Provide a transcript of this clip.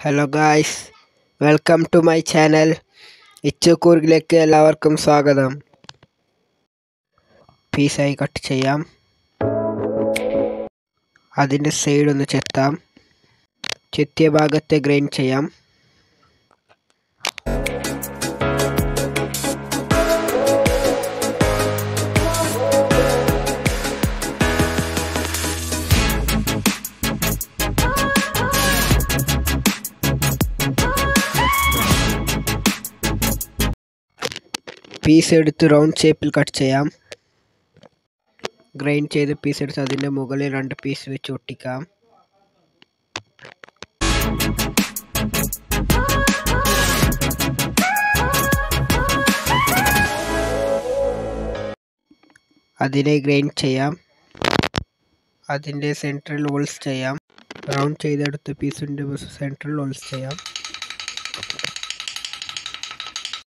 hello guys welcome to my channel ഇച്ചുക്കൂറിലേക്ക് എല്ലാവർക്കും സ്വാഗതം പീസായി കട്ട് ചെയ്യാം അതിൻ്റെ സൈഡ് ഒന്ന് ചെത്താം ചെത്തിയ ഭാഗത്തെ ഗ്രൈൻഡ് ചെയ്യാം പീസ് എടുത്ത് റൗണ്ട് ഷേപ്പിൽ കട്ട് ചെയ്യാം ഗ്രൈൻഡ് ചെയ്ത പീസ് എടുത്ത് അതിൻ്റെ മുകളിൽ രണ്ട് പീസ് വെച്ച് ഒട്ടിക്കാം അതിനെ ഗ്രൈൻഡ് ചെയ്യാം അതിൻ്റെ സെൻട്രൽ ഹോൾസ് ചെയ്യാം റൗണ്ട് ചെയ്തെടുത്ത പീസിൻ്റെ സെൻട്രൽ ഹോൾസ് ചെയ്യാം